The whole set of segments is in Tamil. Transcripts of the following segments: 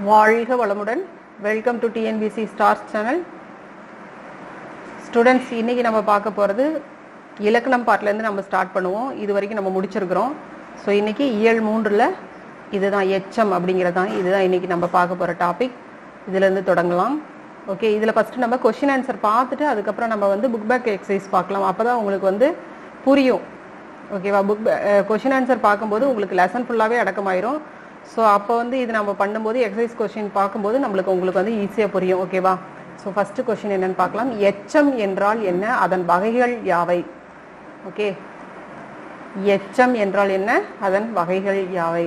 வாழ்க வளமுடன் welcome to TNPSC stars channel students இன்னைக்கு நம்ம பார்க்க போகிறது இலக்கணம் பாட்டிலேருந்து நம்ம ஸ்டார்ட் பண்ணுவோம் இது வரைக்கும் நம்ம முடிச்சிருக்கிறோம் ஸோ இன்னைக்கு இயல் மூன்றில் இதுதான் எச்சம் அப்படிங்கிறது தான் இதுதான் இன்னைக்கு நம்ம பார்க்க போகிற டாபிக் இதுலேருந்து தொடங்கலாம் ஓகே இதில் ஃபஸ்ட்டு நம்ம கொஷின் ஆன்சர் பார்த்துட்டு அதுக்கப்புறம் நம்ம வந்து புக் பேக் எக்ஸசைஸ் பார்க்கலாம் அப்போ தான் உங்களுக்கு வந்து புரியும் ஓகேவா புக் கொஷின் ஆன்சர் பார்க்கும்போது உங்களுக்கு லெசன் ஃபுல்லாகவே அடக்கமாயிரும் ஸோ அப்போ வந்து இது நம்ம பண்ணும்போது எக்ஸசைஸ் கொஷின் பார்க்கும்போது நம்மளுக்கு உங்களுக்கு வந்து ஈஸியாக புரியும் ஓகேவா ஸோ ஃபஸ்ட்டு கொஷின் என்னன்னு பார்க்கலாம் எச்சம் என்றால் என்ன அதன் வகைகள் யாவை ஓகே எச்சம் என்றால் என்ன அதன் வகைகள் யாவை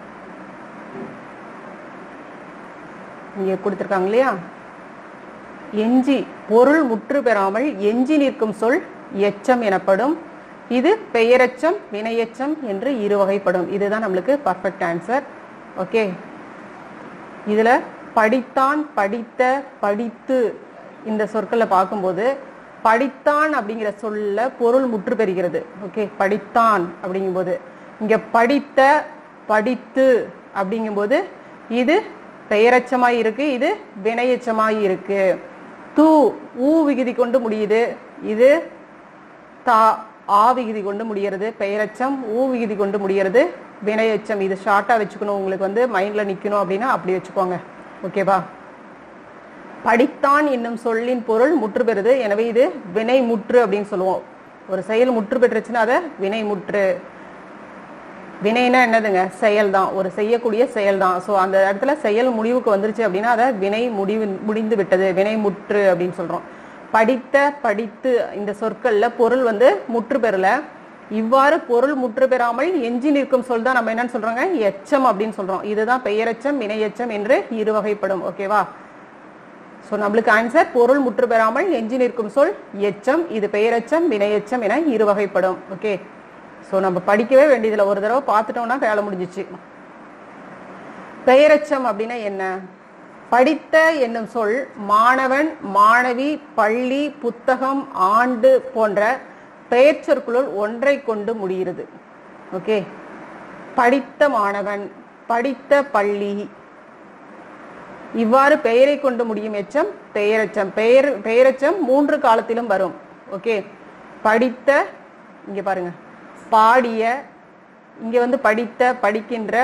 இங்கே கொடுத்துருக்காங்க இல்லையா எஞ்சி பொருள் முற்று பெறாமல் எஞ்சி நிற்கும் சொல் எச்சம் எனப்படும் இது பெயரெச்சம் வினையெச்சம் என்று இரு வகைப்படும் இதுதான் நம்மளுக்கு பர்ஃபெக்ட் ஆன்சர் ஓகே இதுல படித்தான் படித்த படித்து இந்த சொற்களை பார்க்கும்போது படித்தான் அப்படிங்கிற சொல்ல பொருள் முற்று பெறுகிறது ஓகே படித்தான் அப்படிங்கும்போது இங்க படித்த படித்து அப்படிங்கும்போது இது பெயரெச்சமாய் இருக்கு இது வினையெச்சமாய் இருக்கு தூ ஊ விகுதி கொண்டு முடியுது இது தா ஆ விகுதி கொண்டு முடியறது பெயரெச்சம் ஊ விகுதி கொண்டு முடியறது வினையெச்சம் இது ஷார்ட்டா வச்சுக்கணும் உங்களுக்கு வந்து மைண்ட்ல நிக்கணும் அப்படின்னா அப்படி வச்சுக்கோங்க ஓகேவா படித்தான் என்னும் சொல்லின் பொருள் முற்று பெறுது எனவே இது வினை முற்று அப்படின்னு சொல்லுவோம் ஒரு செயல் முற்று பெற்றுச்சுன்னா அதை வினை முற்று வினைனா என்னதுங்க செயல் தான் ஒரு செய்யக்கூடிய செயல் தான் ஸோ அந்த இடத்துல செயல் முடிவுக்கு வந்துருச்சு அப்படின்னா அதை வினை முடிவு முடிந்து விட்டது வினை முற்று அப்படின்னு சொல்றோம் படித்த படித்து இந்த சொற்கள்ல பொருள் வந்து முற்று பெறல இவ்வாறு பொருள் முற்று பெறாமல் எஞ்சி நிற்கும் சொல் தான் நம்ம என்னன்னு சொல்றோங்க எச்சம் அப்படின்னு சொல்றோம் இதுதான் பெயரெச்சம் வினையெச்சம் என்று இரு வகைப்படும் ஓகேவா ஸோ நம்மளுக்கு ஆன்சர் பொருள் முற்று பெறாமல் எஞ்சி நிற்கும் சொல் எச்சம் இது பெயரெச்சம் வினையெச்சம் என இரு வகைப்படும் ஓகே ஸோ நம்ம படிக்கவே வேண்டியதில்லை ஒரு தடவை பார்த்துட்டோம்னா வேலை முடிஞ்சிச்சு பெயரெச்சம் அப்படின்னா என்ன படித்த என்னும் சொல் மாணவன் மாணவி பள்ளி புத்தகம் ஆண்டு போன்ற பெயர் சொற்களுள் ஒன்றை கொண்டு முடிகிறது ஓகே படித்த மாணவன் படித்த பள்ளி இவ்வாறு பெயரை கொண்டு முடியும் எச்சம் பெயரெச்சம் பெயர் பெயரெச்சம் மூன்று காலத்திலும் வரும் ஓகே படித்த இங்க பாருங்க பாடிய இங்க வந்து படித்த படிக்கின்ற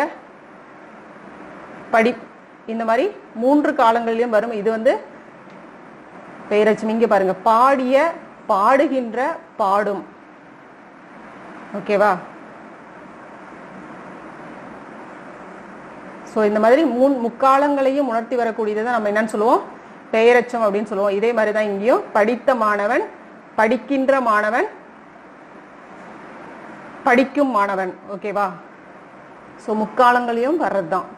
படி இந்த மாதிரி மூன்று காலங்களிலும் வரும் இது வந்து பெயரச்சம் இங்க பாருங்க பாடிய பாடுகின்ற பாடும் ஓகேவா ஸோ இந்த மாதிரி மூணு முக்காலங்களையும் உணர்த்தி வரக்கூடியதை தான் நம்ம என்னன்னு சொல்லுவோம் பெயரச்சம் அப்படின்னு சொல்லுவோம் இதே மாதிரி தான் இங்கேயும் படித்த மாணவன் படிக்கின்ற மாணவன் படிக்கும் மாணவன் ஓகேவா ஸோ முக்காலங்களையும் வர்றது தான்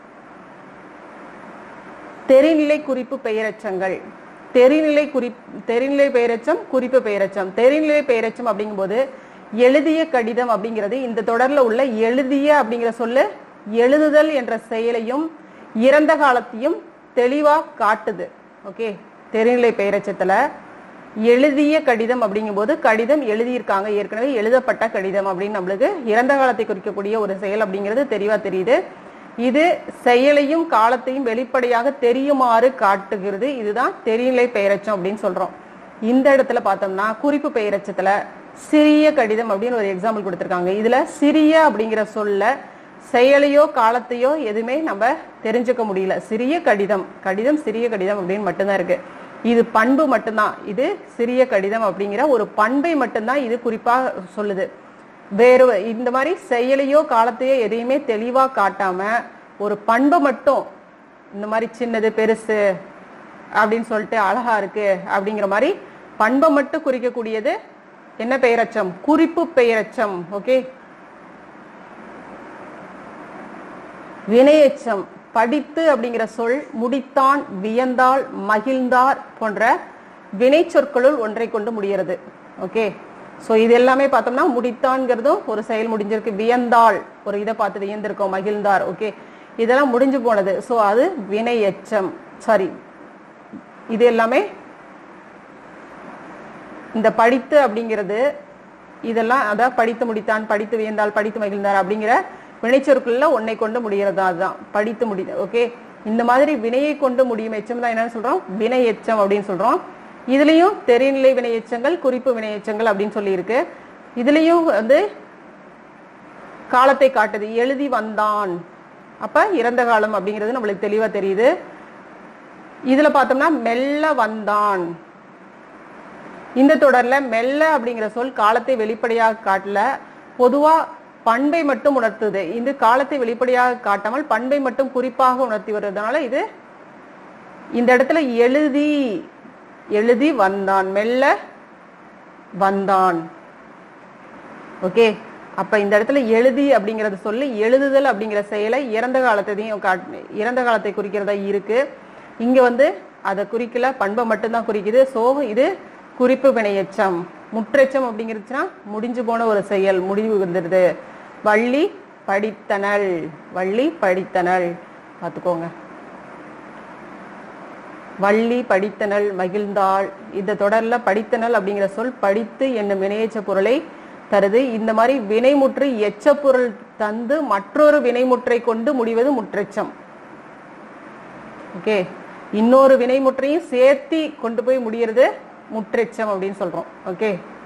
தெரிநிலை குறிப்பு பெயரச்சங்கள் தெரிநிலை குறி தெரிநிலை பெயரச்சம் குறிப்பு பெயரச்சம் தெரிநிலை பெயரச்சம் அப்படிங்கும்போது எழுதிய கடிதம் அப்படிங்கிறது இந்த தொடர்ல உள்ள எழுதிய அப்படிங்கிற சொல்லு எழுதுதல் என்ற செயலையும் இறந்த காலத்தையும் தெளிவா காட்டுது ஓகே தெரிநிலை பெயரச்சத்துல எழுதிய கடிதம் அப்படிங்கும்போது கடிதம் எழுதியிருக்காங்க ஏற்கனவே எழுதப்பட்ட கடிதம் அப்படின்னு நம்மளுக்கு இறந்த காலத்தை குறிக்கக்கூடிய ஒரு செயல் அப்படிங்கிறது தெளிவா தெரியுது இது செயலையும் காலத்தையும் வெளிப்படையாக தெரியுமாறு காட்டுகிறது இதுதான் தெரிநிலை பெயரச்சம் அப்படின்னு சொல்றோம் இந்த இடத்துல பார்த்தோம்னா குறிப்பு பெயரச்சத்துல சிறிய கடிதம் அப்படின்னு ஒரு எக்ஸாம்பிள் கொடுத்துருக்காங்க இதுல சிறிய அப்படிங்கிற சொல்ல செயலையோ காலத்தையோ எதுவுமே நம்ம தெரிஞ்சுக்க முடியல சிறிய கடிதம் கடிதம் சிறிய கடிதம் அப்படின்னு மட்டும்தான் இருக்கு இது பண்பு மட்டும்தான் இது சிறிய கடிதம் அப்படிங்கிற ஒரு பண்பை மட்டும்தான் இது குறிப்பா சொல்லுது வேறு இந்த மாதிரி செயலையோ காலத்தையோ எதையுமே தெளிவா காட்டாம ஒரு பண்பை மட்டும் இந்த மாதிரி சின்னது பெருசு அப்படின்னு சொல்லிட்டு அழகா இருக்கு அப்படிங்கிற மாதிரி பண்பை மட்டும் குறிக்கக்கூடியது என்ன பெயரச்சம் குறிப்பு பெயரச்சம் ஓகே வினையச்சம் படித்து அப்படிங்கிற சொல் முடித்தான் வியந்தாள் மகிழ்ந்தார் போன்ற வினை சொற்களுள் ஒன்றை கொண்டு முடிகிறது ஓகே ஸோ இது எல்லாமே பார்த்தோம்னா முடித்தான்ங்கிறதும் ஒரு செயல் முடிஞ்சிருக்கு வியந்தாள் ஒரு இதை பார்த்து வியந்திருக்கோம் மகிழ்ந்தார் ஓகே இதெல்லாம் முடிஞ்சு போனது ஸோ அது வினை எச்சம் சாரி இது எல்லாமே இந்த படித்து அப்படிங்கிறது இதெல்லாம் அதான் படித்து முடித்தான் படித்து வியந்தாள் படித்து மகிழ்ந்தார் அப்படிங்கிற வினைச்சொற்கள்ல ஒன்னை கொண்டு முடிகிறது அதுதான் படித்து முடி ஓகே இந்த மாதிரி வினையை கொண்டு முடியும் எச்சம் தான் என்னன்னு சொல்றோம் வினை எச்சம் அப்படின்னு சொல்றோம் இதுலயும் தெரிநிலை வினை எச்சங்கள் குறிப்பு வினை எச்சங்கள் அப்படின்னு சொல்லி இருக்கு இதுலயும் வந்து காலத்தை காட்டுது எழுதி வந்தான் அப்ப இறந்த காலம் அப்படிங்கிறது நம்மளுக்கு தெளிவா தெரியுது இதுல பார்த்தோம்னா மெல்ல வந்தான் இந்த தொடர்ல மெல்ல அப்படிங்கிற சொல் காலத்தை வெளிப்படையாக காட்டல பொதுவா பண்பை மட்டும் உணர்த்துது இந்த காலத்தை வெளிப்படையாக காட்டாமல் பண்பை மட்டும் குறிப்பாக உணர்த்தி வருவதனால இது இந்த இடத்துல எழுதி எழுதி வந்தான் மெல்ல வந்தான் ஓகே அப்ப இந்த இடத்துல எழுதி அப்படிங்கறது சொல்லி எழுதுதல் அப்படிங்கிற செயலை இறந்த காலத்தையும் காட்டு இறந்த காலத்தை குறிக்கிறதா இருக்கு இங்க வந்து அதை குறிக்கல பண்பை மட்டும்தான் குறிக்குது சோ இது குறிப்பு வினையெச்சம் முற்றெச்சம் அப்படிங்கிறதுனா முடிஞ்சு போன ஒரு செயல் முடிவு வந்துடுது வள்ளி படித்தனள் வள்ளி படித்தனள் பார்த்துக்கோங்க வள்ளி படித்தனள் மகிழ்ந்தாள் இந்த தொடர்ல படித்தனள் அப்படிங்கிற சொல் படித்து என்னும் வினையெச்ச பொருளை தருது இந்த மாதிரி வினைமுற்று எச்ச பொருள் தந்து மற்றொரு வினைமுற்றை கொண்டு முடிவது முற்றெச்சம் ஓகே இன்னொரு வினைமுற்றையும் சேர்த்தி கொண்டு போய் முடியறது முற்றெச்சம் அப்படின்னு சொல்றோம் ஓகே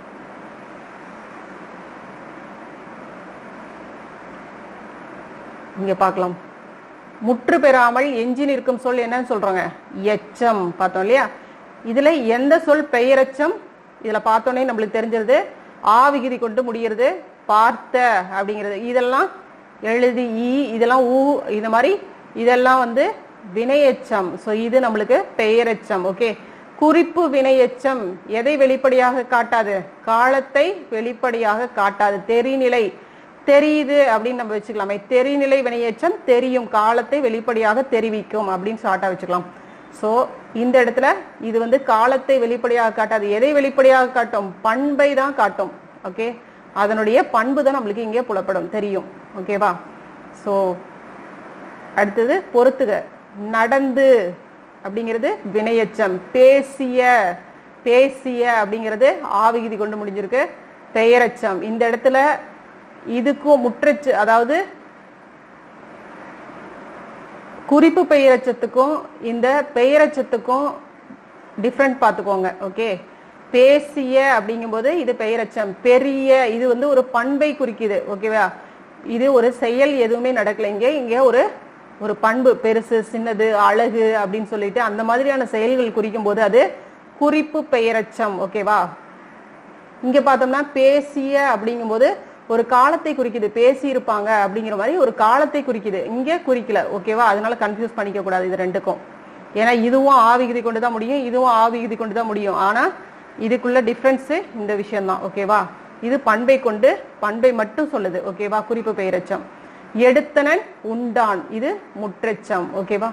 இங்க பார்க்கலாம் முற்று பெறாமல் எஞ்சி நிற்கும் சொல் என்னன்னு சொல்றோங்க எச்சம் பார்த்தோம் இல்லையா இதுல எந்த சொல் பெயரெச்சம் இதுல பார்த்தோன்னே நம்மளுக்கு தெரிஞ்சிருது ஆ விகுதி கொண்டு முடிகிறது பார்த்த அப்படிங்கிறது இதெல்லாம் எழுதி ஈ இதெல்லாம் ஊ இந்த மாதிரி இதெல்லாம் வந்து வினையெச்சம் ஸோ இது நம்மளுக்கு பெயரெச்சம் ஓகே குறிப்பு வினையெச்சம் எதை வெளிப்படையாக காட்டாது காலத்தை வெளிப்படையாக காட்டாது தெரிநிலை தெரியுது அப்படின்னு நம்ம வச்சுக்கலாமே தெரிநிலை வினையெச்சம் தெரியும் காலத்தை வெளிப்படையாக தெரிவிக்கும் அப்படின்னு ஷார்ட்டா வச்சுக்கலாம் சோ இந்த இடத்துல இது வந்து காலத்தை வெளிப்படையாக காட்டாது எதை வெளிப்படையாக காட்டும் பண்பை தான் காட்டும் ஓகே அதனுடைய பண்பு தான் நம்மளுக்கு இங்கே புலப்படும் தெரியும் ஓகேவா சோ அடுத்தது பொறுத்துக நடந்து அப்படிங்கிறது வினையச்சம் பேசிய பேசிய அப்படிங்கிறது ஆவிகிதி கொண்டு முடிஞ்சிருக்கு பெயரச்சம் இந்த இடத்துல இதுக்கும் முற்றச்சு அதாவது குறிப்பு பெயரச்சத்துக்கும் இந்த பெயரச்சத்துக்கும் டிஃப்ரெண்ட் பார்த்துக்கோங்க ஓகே பேசிய அப்படிங்கும்போது இது பெயரச்சம் பெரிய இது வந்து ஒரு பண்பை குறிக்குது ஓகேவா இது ஒரு செயல் எதுவுமே நடக்கல இங்க இங்க ஒரு ஒரு பண்பு பெருசு சின்னது அழகு அப்படின்னு சொல்லிட்டு அந்த மாதிரியான செயல்கள் குறிக்கும் போது அது குறிப்பு பெயரச்சம் ஓகேவா இங்க பார்த்தோம்னா பேசிய அப்படிங்கும்போது ஒரு காலத்தை குறிக்குது பேசி இருப்பாங்க அப்படிங்கிற மாதிரி ஒரு காலத்தை குறிக்குது இங்க குறிக்கல ஓகேவா அதனால கன்ஃபியூஸ் பண்ணிக்க கூடாது இது ரெண்டுக்கும் ஏன்னா இதுவும் ஆவிகுதி கொண்டு தான் முடியும் இதுவும் ஆவிகுதி கொண்டு தான் முடியும் ஆனா இதுக்குள்ள டிஃபரன்ஸ் இந்த விஷயம் தான் ஓகேவா இது பண்பை கொண்டு பண்பை மட்டும் சொல்லுது ஓகேவா குறிப்பு பெயரச்சம் எடுத்தனன் உண்டான் இது முற்றெச்சம் ஓகேவா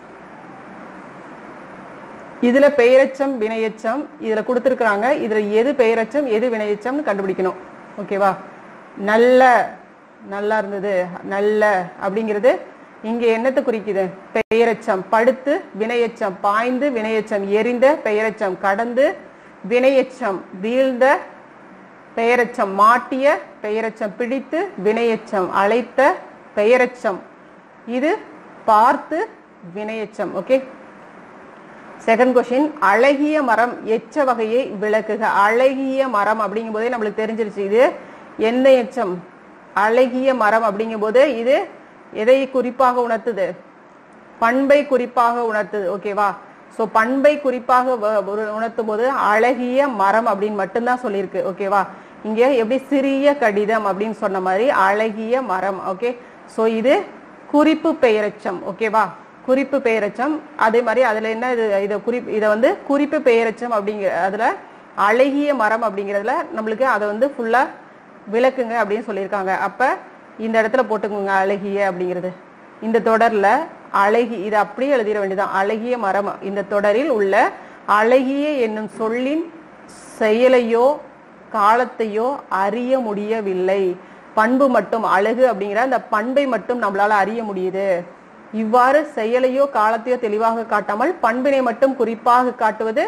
இதுல பெயரச்சம் வினையச்சம் இதுல கொடுத்திருக்கிறாங்க இதுல எது பெயரச்சம் எது வினையச்சம்னு கண்டுபிடிக்கணும் ஓகேவா நல்ல நல்லா இருந்தது நல்ல அப்படிங்கிறது இங்க என்னத்தை குறிக்குது பெயரச்சம் படுத்து வினையச்சம் பாய்ந்து வினையச்சம் எரிந்த பெயரச்சம் கடந்து வினையச்சம் வீழ்ந்த பெயரச்சம் மாட்டிய பெயரச்சம் பிடித்து வினையச்சம் அழைத்த பெயரச்சம் இது பார்த்து வினையச்சம் ஓகே செகண்ட் கொஸ்டின் அழகிய மரம் எச்ச வகையை விளக்குக அழகிய மரம் அப்படிங்கும் போதே நம்மளுக்கு தெரிஞ்சிருச்சு இது எந்த எச்சம் அழகிய மரம் அப்படிங்கும் போது இது எதை குறிப்பாக உணர்த்துது பண்பை குறிப்பாக உணர்த்துது ஓகேவா சோ பண்பை குறிப்பாக வ- ஒரு- உணர்த்தும் போது அழகிய மரம் அப்படின்னு மட்டும்தான் சொல்லியிருக்கு ஓகேவா இங்க எப்படி சிறிய கடிதம் அப்படின்னு சொன்ன மாதிரி அழகிய மரம் ஓகே சோ இது குறிப்பு பெயரச்சம் ஓகேவா குறிப்பு பெயரச்சம் அதே மாதிரி அதுல என்ன இது இதை குறிப்பு இதை வந்து குறிப்பு பெயரச்சம் அப்படிங்கிற அதுல அழகிய மரம் அப்படிங்கிறதுல நம்மளுக்கு அதை வந்து ஃபுல்லா விளக்குங்க அப்படின்னு சொல்லியிருக்காங்க அப்ப இந்த இடத்துல போட்டுக்கோங்க அழகிய அப்படிங்கிறது இந்த தொடர்ல அழகி இது அப்படியே எழுதிட வேண்டியதான் அழகிய மரம் இந்த தொடரில் உள்ள அழகிய என்னும் சொல்லின் செயலையோ காலத்தையோ அறிய முடியவில்லை பண்பு மட்டும் அழகு அப்படிங்கிற அந்த பண்பை மட்டும் நம்மளால அறிய முடியுது இவ்வாறு செயலையோ காலத்தையோ தெளிவாக காட்டாமல் பண்பினை மட்டும் குறிப்பாக காட்டுவது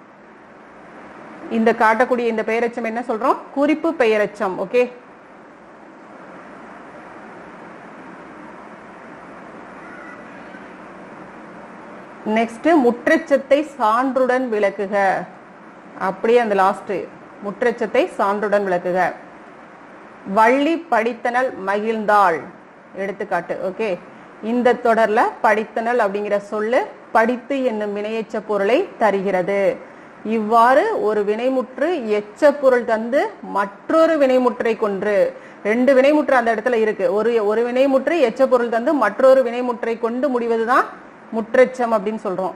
இந்த காட்டக்கூடிய இந்த பெயரச்சம் என்ன சொல்றோம் குறிப்பு பெயரச்சம் ஓகே நெக்ஸ்ட் முற்றச்சத்தை சான்றுடன் விளக்குக அப்படியே அந்த லாஸ்ட் முற்றச்சத்தை சான்றுடன் விளக்குக வள்ளி படித்தனல் மகிழ்ந்தாள் எடுத்துக்காட்டு ஓகே இந்த தொடர்ல படித்தனல் அப்படிங்கிற சொல்லு படித்து என்னும் வினையெச்ச பொருளை தருகிறது இவ்வாறு ஒரு வினைமுற்று எச்ச பொருள் தந்து மற்றொரு வினைமுற்றை கொன்று ரெண்டு வினைமுற்று அந்த இடத்துல இருக்கு ஒரு ஒரு வினைமுற்று எச்ச பொருள் தந்து மற்றொரு வினைமுற்றை கொண்டு முடிவதுதான் முற்றெச்சம் அப்படின்னு சொல்றோம்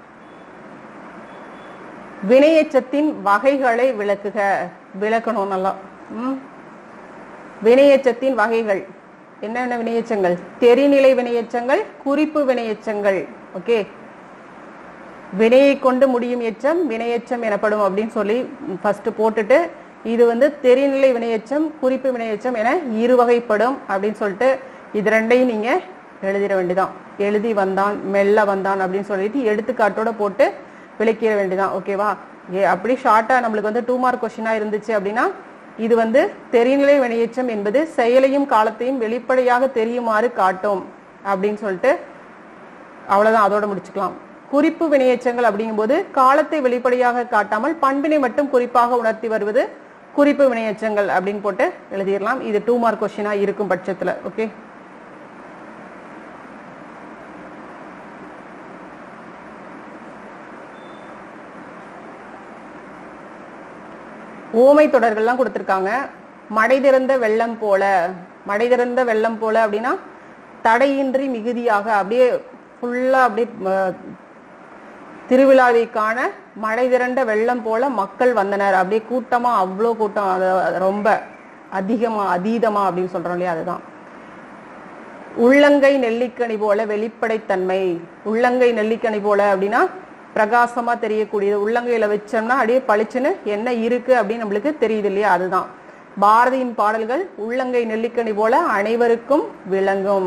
வினையெச்சத்தின் வகைகளை விளக்குக விளக்கணும் நல்லா ம் வினையெச்சத்தின் வகைகள் என்னென்ன வினையெச்சங்கள் தெரிநிலை வினையெச்சங்கள் குறிப்பு வினையெச்சங்கள் ஓகே வினையை கொண்டு முடியும் எச்சம் வினையெச்சம் எனப்படும் அப்படின்னு சொல்லி ஃபர்ஸ்ட் போட்டுட்டு இது வந்து தெரிநிலை வினையெச்சம் குறிப்பு வினையெச்சம் என இரு வகைப்படும் அப்படின்னு சொல்லிட்டு இது ரெண்டையும் நீங்க எழுதிட வேண்டியதான் எழுதி வந்தான் மெல்ல வந்தான் அப்படின்னு சொல்லிட்டு எடுத்துக்காட்டோட போட்டு விளக்கிட வேண்டியதான் ஓகேவா ஏ அப்படி ஷார்ட்டா நம்மளுக்கு வந்து டூ மார்க் கொஸ்டினா இருந்துச்சு அப்படின்னா இது வந்து தெரிநிலை வினையெச்சம் என்பது செயலையும் காலத்தையும் வெளிப்படையாக தெரியுமாறு காட்டும் அப்படின்னு சொல்லிட்டு அவ்வளவுதான் அதோட முடிச்சுக்கலாம் குறிப்பு வினையெச்சங்கள் அப்படிங்கும்போது காலத்தை வெளிப்படையாக காட்டாமல் பண்பினை மட்டும் குறிப்பாக உணர்த்தி வருவது குறிப்பு வினையெச்சங்கள் அப்படின்னு போட்டு எழுதிடலாம் இது டூ மார்க் கொஸ்டினா இருக்கும் பட்சத்துல ஓகே ஓமை தொடர்கள்லாம் கொடுத்துருக்காங்க மடை திறந்த வெள்ளம் போல மடை திறந்த வெள்ளம் போல அப்படின்னா தடையின்றி மிகுதியாக அப்படியே ஃபுல்லா அப்படியே அஹ், திருவிழாவை காண மழை திரண்ட வெள்ளம் போல மக்கள் வந்தனர் அப்படியே கூட்டமா அவ்வளோ கூட்டம் அது ரொம்ப அதிகமா அதீதமா அப்படின்னு சொல்றோம் இல்லையா அதுதான் உள்ளங்கை நெல்லிக்கனி போல வெளிப்படைத்தன்மை உள்ளங்கை நெல்லிக்கனி போல அப்படின்னா பிரகாசமா தெரியக்கூடியது உள்ளங்கையில வச்சோம்னா அப்படியே பளிச்சுன்னு என்ன இருக்கு அப்படின்னு நம்மளுக்கு தெரியுது இல்லையா அதுதான் பாரதியின் பாடல்கள் உள்ளங்கை நெல்லிக்கனி போல அனைவருக்கும் விளங்கும்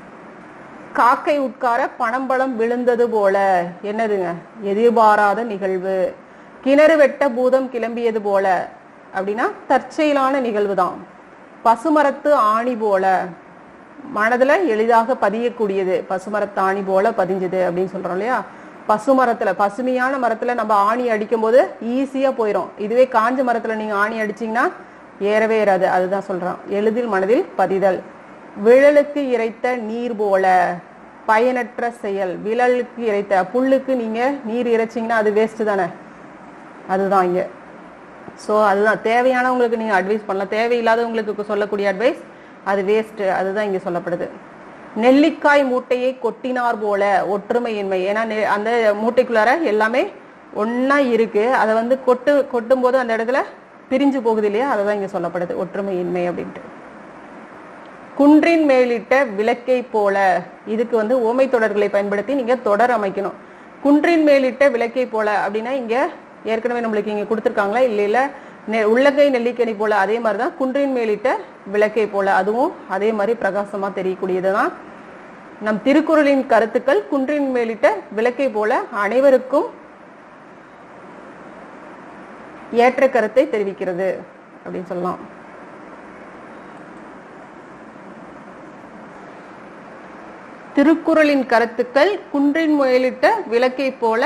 காக்கை உட்கார பணம்பழம் விழுந்தது போல என்னதுங்க எதிர்பாராத நிகழ்வு கிணறு வெட்ட பூதம் கிளம்பியது போல அப்படின்னா தற்செயலான நிகழ்வு தான் பசுமரத்து ஆணி போல மனதுல எளிதாக பதியக்கூடியது பசுமரத்து ஆணி போல பதிஞ்சது அப்படின்னு சொல்றோம் இல்லையா பசுமரத்துல பசுமையான மரத்துல நம்ம ஆணி அடிக்கும் போது ஈஸியா போயிடும் இதுவே காஞ்ச மரத்துல நீங்க ஆணி அடிச்சீங்கன்னா ஏறவே ஏறாது அதுதான் சொல்றோம் எளிதில் மனதில் பதிதல் விழலுக்கு இறைத்த நீர் போல பயனற்ற செயல் விழலுக்கு இறைத்த புல்லுக்கு நீங்க நீர் இறைச்சீங்கன்னா அது வேஸ்ட் தானே அதுதான் இங்க ஸோ அதுதான் தேவையானவங்களுக்கு நீங்க அட்வைஸ் பண்ணலாம் தேவையில்லாதவங்களுக்கு சொல்லக்கூடிய அட்வைஸ் அது வேஸ்ட் அதுதான் இங்க சொல்லப்படுது நெல்லிக்காய் மூட்டையை கொட்டினார் போல ஒற்றுமையின்மை ஏன்னா நெ- அந்த மூட்டைக்குள்ளார எல்லாமே ஒண்ணா இருக்கு அதை வந்து கொட்டு கொட்டும் போது அந்த இடத்துல பிரிஞ்சு போகுது இல்லையா அதை தான் இங்க சொல்லப்படுது ஒற்றுமையின்மை அப்படின்ட்டு குன்றின் மேலிட்ட விளக்கை போல இதுக்கு வந்து ஓமை தொடர்களை பயன்படுத்தி நீங்க தொடர் அமைக்கணும் குன்றின் மேலிட்ட விளக்கை போல அப்படின்னா இங்க ஏற்கனவே நம்மளுக்கு இங்க கொடுத்துருக்காங்களா இல்ல இல்ல நெ- உள்ளங்கை நெல்லிக்கனி போல அதே மாதிரிதான் குன்றின் மேலிட்ட விளக்கை போல அதுவும் அதே மாதிரி பிரகாசமா தெரியக்கூடியதுதான் நம் திருக்குறளின் கருத்துக்கள் குன்றின் மேலிட்ட விளக்கை போல அனைவருக்கும் ஏற்ற கருத்தை தெரிவிக்கிறது அப்படின்னு சொல்லலாம் திருக்குறளின் கருத்துக்கள் குன்றின் முயலிட்ட விளக்கை போல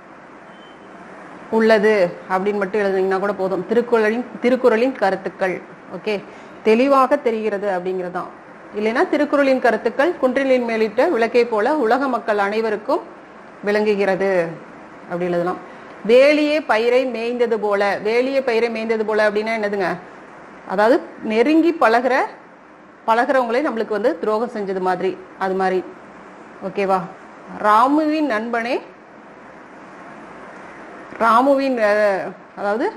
உள்ளது அப்படின்னு மட்டும் எழுதுனீங்கன்னா கூட போதும் திருக்குறளின் திருக்குறளின் கருத்துக்கள் ஓகே தெளிவாக தெரிகிறது அப்படிங்கிறதான் இல்லைன்னா திருக்குறளின் கருத்துக்கள் குன்றிலின் மேலிட்ட விளக்கை போல உலக மக்கள் அனைவருக்கும் விளங்குகிறது அப்படி எழுதலாம் வேலியே பயிரை மேய்ந்தது போல வேலியே பயிரை மேய்ந்தது போல அப்படின்னா என்னதுங்க அதாவது நெருங்கி பழகுற பழகுறவங்களே நம்மளுக்கு வந்து துரோகம் செஞ்சது மாதிரி அது மாதிரி ஓகேவா ராமுவின் நண்பனே ராமுவின் அஹ், அதாவது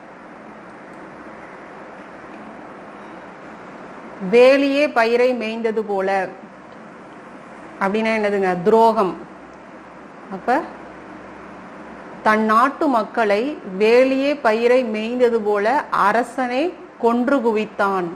வேலியே பயிரை மேய்ந்தது போல அப்படின்னா என்னதுங்க துரோகம் அப்ப தன் நாட்டு மக்களை வேலியே பயிரை மேய்ந்தது போல அரசனை கொன்று குவித்தான்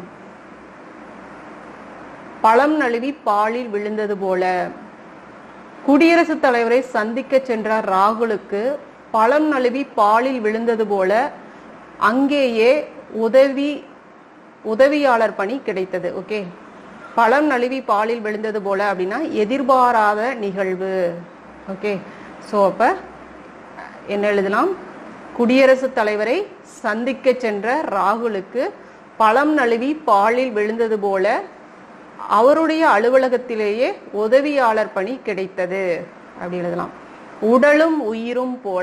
பழம் நழுவி பாலில் விழுந்தது போல குடியரசுத் தலைவரை சந்திக்க சென்ற ராகுலுக்கு பழம் நழுவி பாலில் விழுந்தது போல அங்கேயே உதவி உதவியாளர் பணி கிடைத்தது ஓகே பழம் நழுவி பாலில் விழுந்தது போல அப்படின்னா எதிர்பாராத நிகழ்வு ஓகே ஸோ அப்போ என்ன எழுதலாம் குடியரசுத் தலைவரை சந்திக்க சென்ற ராகுலுக்கு பழம் நழுவி பாலில் விழுந்தது போல அவருடைய அலுவலகத்திலேயே உதவியாளர் பணி கிடைத்தது அப்படி எழுதலாம் உடலும் உயிரும் போல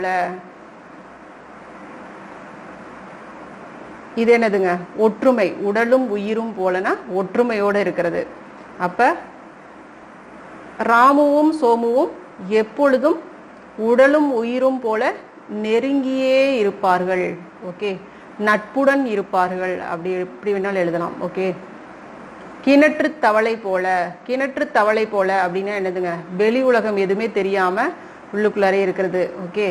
இது என்னதுங்க ஒற்றுமை உடலும் உயிரும் போலனா ஒற்றுமையோட இருக்கிறது அப்ப ராமுவும் சோமுவும் எப்பொழுதும் உடலும் உயிரும் போல நெருங்கியே இருப்பார்கள் ஓகே நட்புடன் இருப்பார்கள் அப்படி எப்படி வேணாலும் எழுதலாம் ஓகே கிணற்று தவளை போல கிணற்று தவளை போல அப்படின்னா என்னதுங்க வெளி உலகம் எதுவுமே தெரியாம உள்ளுக்குள்ளாரே இருக்கிறது ஓகே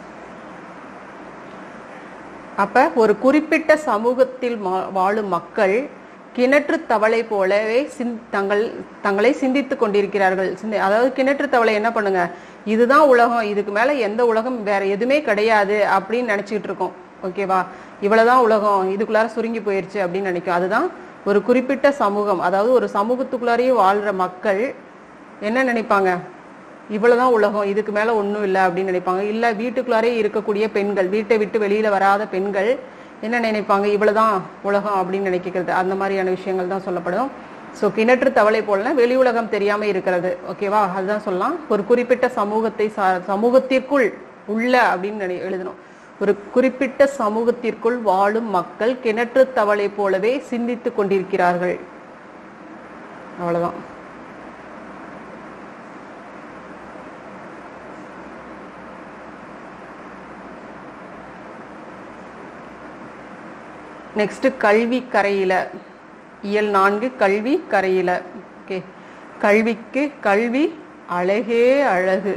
அப்ப ஒரு குறிப்பிட்ட சமூகத்தில் மா- வாழும் மக்கள் கிணற்று தவளை போலவே சிந் தங்கள் தங்களை சிந்தித்துக் கொண்டிருக்கிறார்கள் சிந்தி அதாவது கிணற்று தவளை என்ன பண்ணுங்க இதுதான் உலகம் இதுக்கு மேல எந்த உலகம் வேற எதுவுமே கிடையாது அப்படின்னு நினைச்சிட்டு இருக்கோம் ஓகேவா இவ்வளவுதான் உலகம் இதுக்குள்ளார சுருங்கி போயிருச்சு அப்படின்னு நினைக்கும் அதுதான் ஒரு குறிப்பிட்ட சமூகம் அதாவது ஒரு சமூகத்துக்குள்ளாரையே வாழ்ற மக்கள் என்ன நினைப்பாங்க இவ்வளவுதான் உலகம் இதுக்கு மேல ஒண்ணும் இல்லை அப்படின்னு நினைப்பாங்க இல்ல வீட்டுக்குள்ளாரே இருக்கக்கூடிய பெண்கள் வீட்டை விட்டு வெளியில வராத பெண்கள் என்ன நினைப்பாங்க இவ்வளவுதான் உலகம் அப்படின்னு நினைக்கிறது அந்த மாதிரியான விஷயங்கள் தான் சொல்லப்படும் ஸோ கிணற்று தவளை போலனா வெளி உலகம் தெரியாம இருக்கிறது ஓகேவா அதுதான் சொல்லலாம் ஒரு குறிப்பிட்ட சமூகத்தை சா- சமூகத்திற்குள் உள்ள அப்படின்னு நினை- எழுதணும் ஒரு குறிப்பிட்ட சமூகத்திற்குள் வாழும் மக்கள் கிணற்று தவளை போலவே சிந்தித்துக் கொண்டிருக்கிறார்கள் அவ்வளவுதான் நெக்ஸ்ட் கல்வி கரையில இயல் நான்கு கல்வி கரையில ஓகே கல்விக்கு கல்வி அழகே அழகு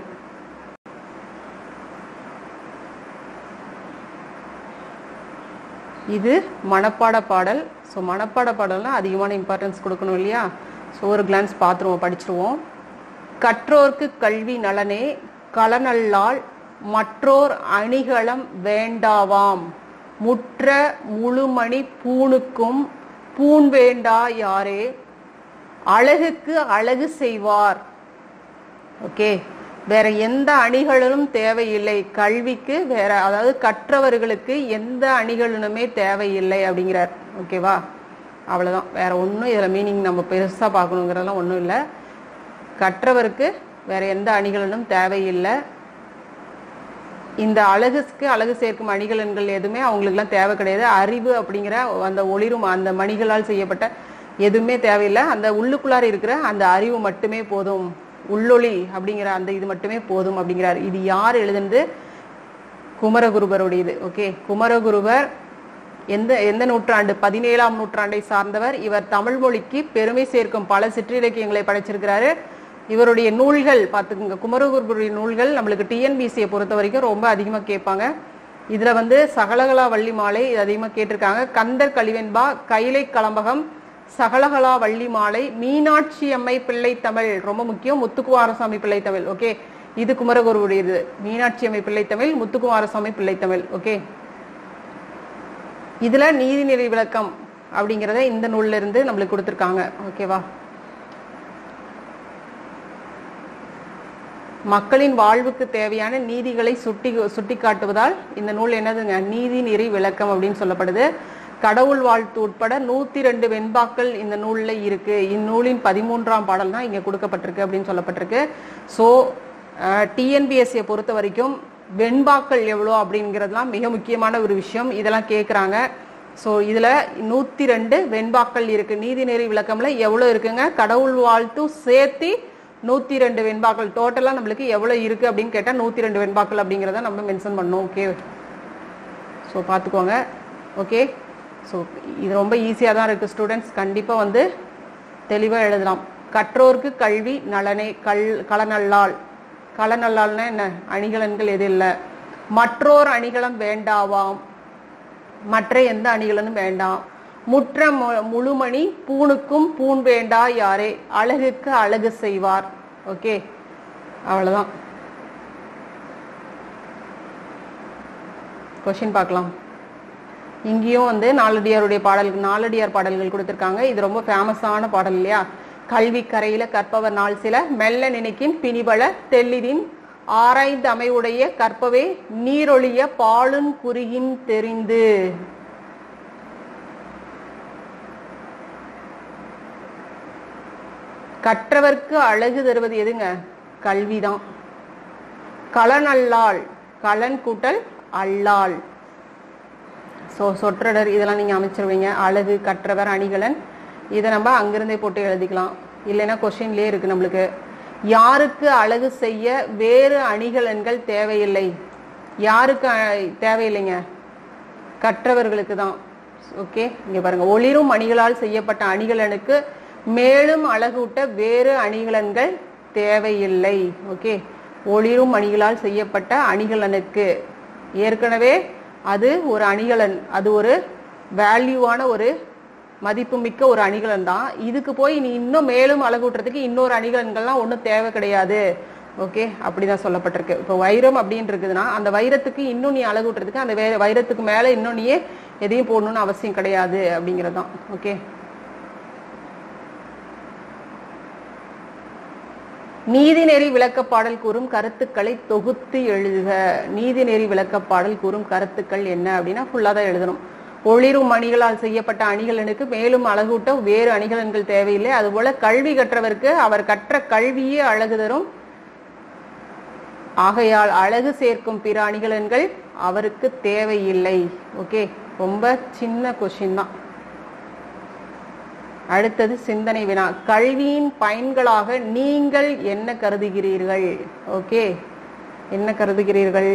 இது மனப்பாட பாடல் ஸோ மனப்பாட பாடல்னா அதிகமான இம்பார்ட்டன்ஸ் கொடுக்கணும் இல்லையா ஸோ ஒரு கிளான்ஸ் பார்த்துருவோம் படிச்சிருவோம் கற்றோர்க்கு கல்வி நலனே களநல்லால் மற்றோர் அணிகளம் வேண்டாவாம் முற்ற முழுமணி பூணுக்கும் பூண் வேண்டா யாரே அழகுக்கு அழகு செய்வார் ஓகே வேற எந்த அணிகளும் தேவையில்லை கல்விக்கு வேற அதாவது கற்றவர்களுக்கு எந்த அணிகளுமே தேவையில்லை அப்படிங்கிறார் ஓகேவா அவ்வளவுதான் வேற ஒன்றும் இதுல மீனிங் நம்ம பெருசா பார்க்கணுங்கிறதெல்லாம் ஒன்றும் இல்லை கற்றவருக்கு வேற எந்த அணிகளும் தேவையில்லை இந்த அழகுக்கு அழகு சேர்க்கும் அணிகலன்கள் எதுவுமே அவங்களுக்குலாம் தேவை கிடையாது அறிவு அப்படிங்கிற அந்த ஒளிரும் அந்த மணிகளால் செய்யப்பட்ட எதுவுமே தேவையில்லை அந்த உள்ளுக்குள்ளார இருக்கிற அந்த அறிவு மட்டுமே போதும் உள்ளொளி அப்படிங்கிற அந்த இது மட்டுமே போதும் அப்படிங்கிறார் இது யார் எழுதுனது குமரகுருபருடையது ஓகே குமரகுருபர் எந்த எந்த நூற்றாண்டு பதினேழாம் நூற்றாண்டை சார்ந்தவர் இவர் தமிழ் மொழிக்கு பெருமை சேர்க்கும் பல சிற்றிலக்கியங்களை படைச்சிருக்கிறாரு இவருடைய நூல்கள் பார்த்துக்குங்க குமரகுருபருடைய நூல்கள் நம்மளுக்கு டிஎன்பிசியை பொறுத்த வரைக்கும் ரொம்ப அதிகமாக கேட்பாங்க இதுல வந்து சகலகலா வள்ளி மாலை இது அதிகமாக கேட்டிருக்காங்க கந்தர் கலிவெண்பா கைலை கலம்பகம் சகலகலா வள்ளி மாலை மீனாட்சி அம்மை பிள்ளை தமிழ் ரொம்ப முக்கியம் முத்துக்குமாரசாமி பிள்ளை தமிழ் ஓகே இது குமரகுருவுடையது மீனாட்சி அம்மை பிள்ளை தமிழ் முத்துக்குமாரசாமி பிள்ளை தமிழ் ஓகே இதுல நீதிநெறி விளக்கம் அப்படிங்கிறத இந்த நூல்ல இருந்து நம்மளுக்கு கொடுத்துருக்காங்க ஓகேவா மக்களின் வாழ்வுக்கு தேவையான நீதிகளை சுட்டி சுட்டி காட்டுவதால் இந்த நூல் என்னதுங்க நீதி நெறி விளக்கம் அப்படின்னு சொல்லப்படுது கடவுள் வாழ்த்து உட்பட நூத்தி ரெண்டு வெண்பாக்கள் இந்த நூல்ல இருக்கு இந்நூலின் பதிமூன்றாம் பாடல் தான் இங்க கொடுக்கப்பட்டிருக்கு அப்படின்னு சொல்லப்பட்டிருக்கு ஸோ டிஎன்பிஎஸ்சியை பொறுத்த வரைக்கும் வெண்பாக்கள் எவ்வளோ அப்படிங்கிறதுலாம் மிக முக்கியமான ஒரு விஷயம் இதெல்லாம் கேட்குறாங்க ஸோ இதுல நூத்தி ரெண்டு வெண்பாக்கள் இருக்கு நீதிநெறி விளக்கம்ல எவ்வளோ இருக்குங்க கடவுள் வாழ்த்து சேர்த்தி நூத்தி ரெண்டு வெண்பாக்கள் டோட்டலா நம்மளுக்கு எவ்வளவு இருக்கு அப்படின்னு கேட்டா நூத்தி ரெண்டு வெண்பாக்கள் அப்படிங்கிறத நம்ம மென்ஷன் பண்ணோம் ஓகே ஸோ பார்த்துக்கோங்க ஓகே ஸோ இது ரொம்ப ஈஸியாக தான் இருக்குது ஸ்டூடெண்ட்ஸ் கண்டிப்பாக வந்து தெளிவாக எழுதலாம் கற்றோர்க்கு கல்வி நலனே கல் களநல்லால் களநல்லால்னா என்ன அணிகலன்கள் எது இல்லை மற்றோர் அணிகலம் வேண்டாவாம் மற்ற எந்த அணிகலனும் வேண்டாம் முற்ற மு- முழுமணி பூணுக்கும் பூண் வேண்டா யாரே அழகுக்கு அழகு செய்வார் ஓகே அவ்வளவுதான் கொஷின் பார்க்கலாம் இங்கேயும் வந்து நாலடியாருடைய பாடல்கள் நாலடியார் பாடல்கள் கொடுத்திருக்காங்க இது ரொம்ப ஃபேமஸான பாடல் இல்லையா கல்வி கரையில கற்பவர் நாள் சில மெல்ல நினைக்கின் பிணிபல தெல்லிதின் ஆராய்ந்து அமைவுடைய கற்பவே நீரொழிய பாலுன் குறுகின் தெரிந்து கற்றவர்க்கு அழகு தருவது எதுங்க கல்விதான் களன் அல்லாள் களன் கூட்டல் அல்லாள் ஸோ சொற்றொடர் இதெல்லாம் நீங்கள் அமைச்சிருவீங்க அழகு கற்றவர் அணிகலன் இதை நம்ம அங்கிருந்தே போட்டு எழுதிக்கலாம் இல்லைன்னா கொஸ்டின்லேயே இருக்கு நம்மளுக்கு யாருக்கு அழகு செய்ய வேறு அணிகலன்கள் தேவையில்லை யாருக்கு அ- தேவையில்லைங்க கற்றவர்களுக்கு தான் ஓகே இங்க பாருங்க ஒளிரும் அணிகளால் செய்யப்பட்ட அணிகலனுக்கு மேலும் அழகூட்ட வேறு அணிகலன்கள் தேவையில்லை ஓகே ஒளிரும் அணிகளால் செய்யப்பட்ட அணிகலனுக்கு ஏற்கனவே அது ஒரு அணிகலன் அது ஒரு வேல்யூவான ஒரு மதிப்புமிக்க ஒரு அணிகலன் தான் இதுக்கு போய் நீ இன்னும் மேலும் அழகூட்டுறதுக்கு இன்னொரு அணிகலன்கள்லாம் ஒன்றும் தேவை கிடையாது ஓகே அப்படிதான் சொல்லப்பட்டிருக்கு இப்போ வைரம் அப்படின்னு இருக்குதுன்னா அந்த வைரத்துக்கு இன்னும் நீ அழகூட்டுறதுக்கு அந்த வே- வைரத்துக்கு மேலே இன்னும் நீயே எதையும் போடணும்னு அவசியம் கிடையாது அப்படிங்கிறது தான் ஓகே நீதிநெறி விளக்கப்பாடல் கூறும் கருத்துக்களை தொகுத்து எழுதுக நீதிநெறி விளக்கப்பாடல் கூறும் கருத்துக்கள் என்ன அப்படின்னா ஃபுல்லாக தான் எழுதணும் ஒளிரும் அணிகளால் செய்யப்பட்ட அணிகலனுக்கு மேலும் அழகூட்ட வேறு அணிகலன்கள் தேவையில்லை அதுபோல கல்வி கற்றவருக்கு அவர் கற்ற கல்வியே அழகு தரும் ஆகையால் அழகு சேர்க்கும் பிற அணிகலன்கள் அவருக்கு தேவையில்லை ஓகே ரொம்ப சின்ன கொஷின் தான் அடுத்தது சிந்தனை வினா கல்வியின் பயன்களாக நீங்கள் என்ன கருதுகிறீர்கள் ஓகே என்ன கருதுகிறீர்கள்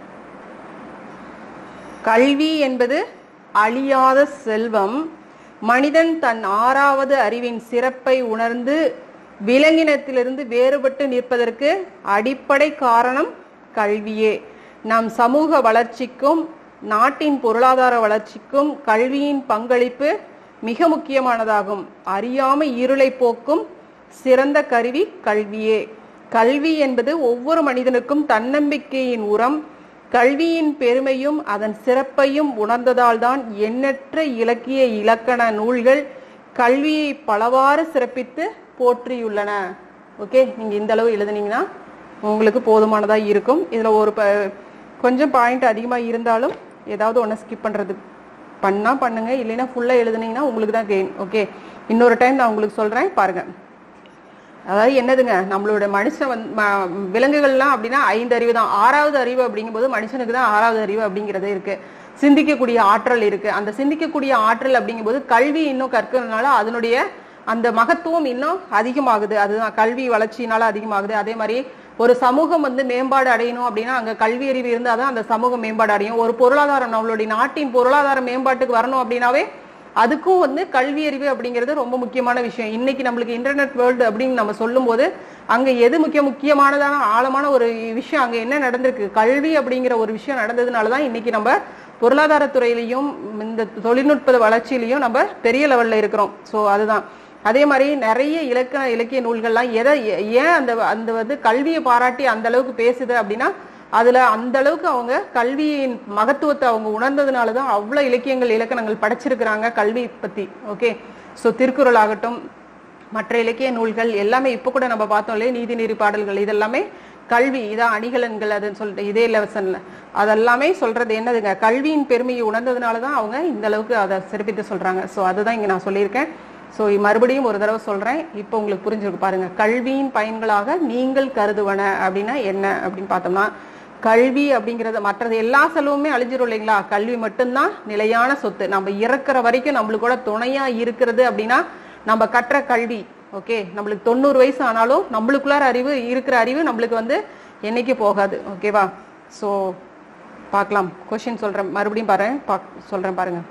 கல்வி என்பது அழியாத செல்வம் மனிதன் தன் ஆறாவது அறிவின் சிறப்பை உணர்ந்து விலங்கினத்திலிருந்து வேறுபட்டு நிற்பதற்கு அடிப்படை காரணம் கல்வியே நம் சமூக வளர்ச்சிக்கும் நாட்டின் பொருளாதார வளர்ச்சிக்கும் கல்வியின் பங்களிப்பு மிக முக்கியமானதாகும் அறியாமை இருளை போக்கும் சிறந்த கருவி கல்வியே கல்வி என்பது ஒவ்வொரு மனிதனுக்கும் தன்னம்பிக்கையின் உரம் கல்வியின் பெருமையும் அதன் சிறப்பையும் உணர்ந்ததால்தான் எண்ணற்ற இலக்கிய இலக்கண நூல்கள் கல்வியை பலவாறு சிறப்பித்து போற்றியுள்ளன ஓகே நீங்க இந்த அளவு எழுதுனீங்கன்னா உங்களுக்கு போதுமானதா இருக்கும் இதுல ஒரு ப- கொஞ்சம் பாயிண்ட் அதிகமா இருந்தாலும் ஏதாவது ஒன்று ஸ்கிப் பண்றது பண்ணா பண்ணுங்க இல்லைன்னா ஃபுல்லா எழுதுனீங்கன்னா உங்களுக்கு தான் கெயின் ஓகே இன்னொரு டைம் நான் உங்களுக்கு சொல்றேன் பாருங்க அதாவது என்னதுங்க நம்மளோட மனுஷன் வந்து ம- விலங்குகள்லாம் அப்படின்னா ஐந்து அறிவு தான் ஆறாவது அறிவு அப்படிங்கும்போது மனுஷனுக்கு தான் ஆறாவது அறிவு அப்படிங்கிறது இருக்கு சிந்திக்கக்கூடிய ஆற்றல் இருக்கு அந்த சிந்திக்கக்கூடிய ஆற்றல் அப்படிங்கும்போது கல்வி இன்னும் கற்கிறதுனால அதனுடைய அந்த மகத்துவம் இன்னும் அதிகமாகுது அதுதான் கல்வி வளர்ச்சியினால அதிகமாகுது அதே மாதிரி ஒரு சமூகம் வந்து மேம்பாடு அடையணும் அப்படின்னா அங்க கல்வி அறிவு இருந்தாதான் அந்த சமூகம் மேம்பாடு அடையும் ஒரு பொருளாதாரம் நம்மளுடைய நாட்டின் பொருளாதார மேம்பாட்டுக்கு வரணும் அப்படின்னாவே அதுக்கும் வந்து கல்வி அறிவு அப்படிங்கிறது ரொம்ப முக்கியமான விஷயம் இன்னைக்கு நம்மளுக்கு இன்டர்நெட் வேர்ல்டு அப்படின்னு நம்ம சொல்லும்போது அங்க எது முக்கிய முக்கியமானதான ஆழமான ஒரு விஷயம் அங்க என்ன நடந்திருக்கு கல்வி அப்படிங்கிற ஒரு விஷயம் நடந்ததுனால தான் இன்னைக்கு நம்ம பொருளாதாரத்துறையிலையும் இந்த தொழில்நுட்ப வளர்ச்சியிலையும் நம்ம பெரிய லெவல்ல இருக்கிறோம் ஸோ அதுதான் அதே மாதிரி நிறைய இலக்கண இலக்கிய நூல்கள்லாம் எதை ஏ- ஏன் அந்த அந்த வந்து கல்வியை பாராட்டி அந்த அளவுக்கு பேசுது அப்படின்னா அதுல அந்த அளவுக்கு அவங்க கல்வியின் மகத்துவத்தை அவங்க உணர்ந்ததுனால தான் அவ்வளவு இலக்கியங்கள் இலக்கணங்கள் படைச்சிருக்கிறாங்க கல்வி பத்தி ஓகே ஸோ திருக்குறள் ஆகட்டும் மற்ற இலக்கிய நூல்கள் எல்லாமே இப்போ கூட நம்ம பார்த்தோம் இல்லையா நீதிநெறி பாடல்கள் இதெல்லாமே கல்வி இதான் அணிகலன்கள் அதுன்னு சொல்லிட்டு இதே லெவசன்ல அதெல்லாமே சொல்றது என்னதுங்க கல்வியின் பெருமையை உணர்ந்ததுனால தான் அவங்க இந்த அளவுக்கு அதை சிறப்பித்து சொல்றாங்க ஸோ அதுதான் இங்க நான் சொல்லியிருக்கேன் ஸோ மறுபடியும் ஒரு தடவை சொல்றேன் இப்போ உங்களுக்கு புரிஞ்சிருக்கு பாருங்க கல்வியின் பயன்களாக நீங்கள் கருதுவன அப்படின்னா என்ன அப்படின்னு பார்த்தோம்னா கல்வி அப்படிங்கறது மற்றது எல்லா செலவுமே அழிஞ்சிரும் இல்லைங்களா கல்வி மட்டும்தான் நிலையான சொத்து நம்ம இறக்குற வரைக்கும் நம்மளுக்கு கூட துணையா இருக்கிறது அப்படின்னா நம்ம கற்ற கல்வி ஓகே நம்மளுக்கு தொண்ணூறு வயசு ஆனாலும் நம்மளுக்குள்ளார அறிவு இருக்கிற அறிவு நம்மளுக்கு வந்து என்னைக்கு போகாது ஓகேவா ஸோ பார்க்கலாம் கொஷின் சொல்றேன் மறுபடியும் பாரு பாக்- சொல்றேன் பாருங்க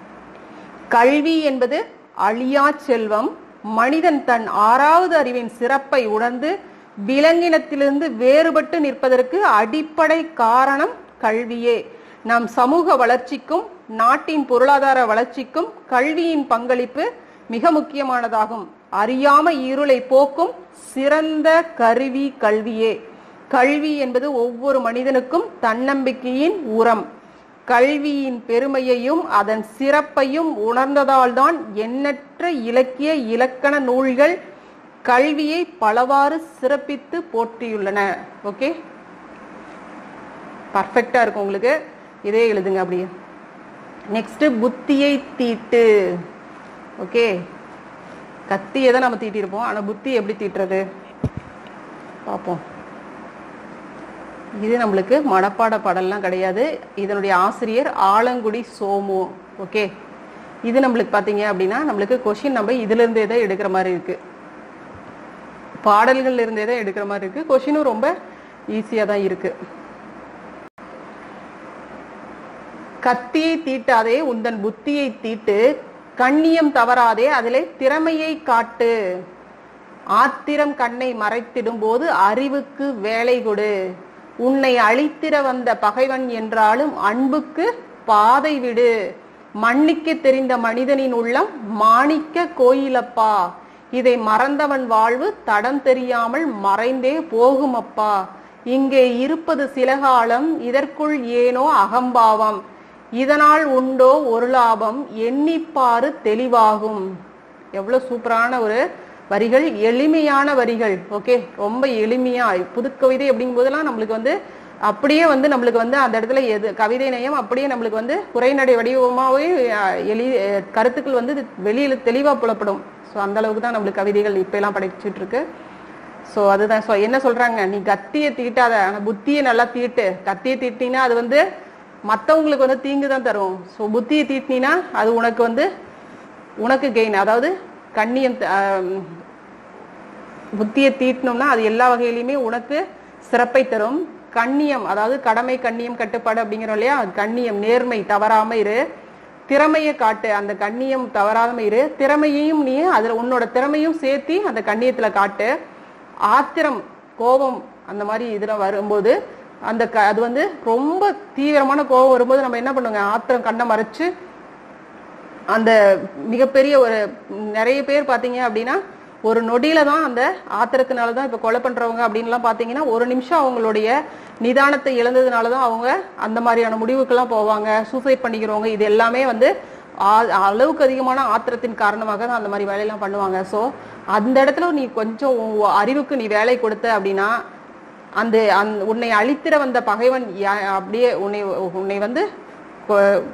கல்வி என்பது அழியா செல்வம் மனிதன் தன் ஆறாவது அறிவின் சிறப்பை உணர்ந்து விலங்கினத்திலிருந்து வேறுபட்டு நிற்பதற்கு அடிப்படை காரணம் கல்வியே நம் சமூக வளர்ச்சிக்கும் நாட்டின் பொருளாதார வளர்ச்சிக்கும் கல்வியின் பங்களிப்பு மிக முக்கியமானதாகும் அறியாமை இருளை போக்கும் சிறந்த கருவி கல்வியே கல்வி என்பது ஒவ்வொரு மனிதனுக்கும் தன்னம்பிக்கையின் உரம் கல்வியின் பெருமையையும் அதன் சிறப்பையும் உணர்ந்ததால்தான் எண்ணற்ற இலக்கிய இலக்கண நூல்கள் கல்வியை பலவாறு சிறப்பித்து போற்றியுள்ளன ஓகே பர்ஃபெக்டா இருக்கும் உங்களுக்கு இதே எழுதுங்க அப்படியே நெக்ஸ்ட் புத்தியை தீட்டு ஓகே கத்தியை தான் நம்ம தீட்டியிருப்போம் ஆனா புத்தி எப்படி தீட்டுறது பார்ப்போம் இது நம்மளுக்கு மனப்பாட பாடல்லாம் கிடையாது இதனுடைய ஆசிரியர் ஆலங்குடி சோமு ஓகே இது நம்மளுக்கு பார்த்தீங்க அப்படின்னா நம்மளுக்கு கொஷின் நம்ம இதுல இருந்தே தான் எடுக்கிற மாதிரி இருக்கு பாடல்கள்ல இருந்தே தான் எடுக்கிற மாதிரி இருக்கு கொஷினும் ரொம்ப ஈஸியா தான் இருக்கு கத்தியை தீட்டாதே உந்தன் புத்தியை தீட்டு கண்ணியம் தவறாதே அதிலே திறமையை காட்டு ஆத்திரம் கண்ணை மறைத்திடும் போது அறிவுக்கு வேலை கொடு உன்னை அழித்திட வந்த பகைவன் என்றாலும் அன்புக்கு பாதை விடு மன்னிக்க தெரிந்த மனிதனின் உள்ளம் மாணிக்க கோயிலப்பா இதை மறந்தவன் வாழ்வு தடம் தெரியாமல் மறைந்தே போகுமப்பா இங்கே இருப்பது சில காலம் இதற்குள் ஏனோ அகம்பாவம் இதனால் உண்டோ ஒரு லாபம் எண்ணிப்பாரு தெளிவாகும் எவ்வளவு சூப்பரான ஒரு வரிகள் எளிமையான வரிகள் ஓகே ரொம்ப எளிமையா புது கவிதை அப்படிங்கும் போதெல்லாம் நம்மளுக்கு வந்து அப்படியே வந்து நம்மளுக்கு வந்து அந்த இடத்துல எது கவிதை நயம் அப்படியே நம்மளுக்கு வந்து குறைநடை வடிவமாவே அஹ், எளி அஹ், கருத்துக்கள் வந்து இது வெளியில தெளிவா புலப்படும் ஸோ அந்த அளவுக்கு தான் நம்மளுக்கு கவிதைகள் இப்ப எல்லாம் படைச்சிட்டு இருக்கு ஸோ அதுதான் ஸோ என்ன சொல்றாங்க நீ கத்தியை தீட்டாத ஆனா புத்தியை நல்லா தீட்டு கத்தியை தீட்டினா அது வந்து மத்தவங்களுக்கு வந்து தீங்கு தான் தரும் ஸோ புத்தியை தீட்டினா அது உனக்கு வந்து உனக்கு கெயின் அதாவது கண்ணியம் த- ஆம், புத்தியை தீட்டணும்னா அது எல்லா வகையிலுமே உனக்கு சிறப்பை தரும் கண்ணியம் அதாவது கடமை கண்ணியம் கட்டுப்பாடு அப்படிங்கிறோம் இல்லையா கண்ணியம் நேர்மை தவறாம இரு திறமையை காட்டு அந்த கண்ணியம் தவறாம இரு திறமையையும் நீ அதுல உன்னோட திறமையும் சேர்த்தி அந்த கண்ணியத்துல காட்டு ஆத்திரம் கோபம் அந்த மாதிரி இதுல வரும்போது அந்த க அது வந்து ரொம்ப தீவிரமான கோபம் வரும்போது நம்ம என்ன பண்ணுவோங்க ஆத்திரம் கண்ணை மறைச்சு அந்த மிகப்பெரிய ஒரு நிறைய பேர் பாத்தீங்க அப்படின்னா ஒரு நொடியில தான் அந்த ஆத்திரத்தினால தான் இப்ப கொலை பண்றவங்க அப்படின்லாம் பாத்தீங்கன்னா ஒரு நிமிஷம் அவங்களுடைய நிதானத்தை இழந்ததுனால தான் அவங்க அந்த மாதிரியான முடிவுக்கெல்லாம் போவாங்க சூசைட் பண்ணிக்கிறவங்க இது எல்லாமே வந்து ஆ- அளவுக்கு அதிகமான ஆத்திரத்தின் காரணமாக தான் அந்த மாதிரி வேலையெல்லாம் பண்ணுவாங்க ஸோ அந்த இடத்துல நீ கொஞ்சம் உன் அறிவுக்கு நீ வேலை கொடுத்த அப்படின்னா அந்த அந் உன்னை அழித்திட வந்த பகைவன் யா- அப்படியே உன்னை உன்னை வந்து கொ-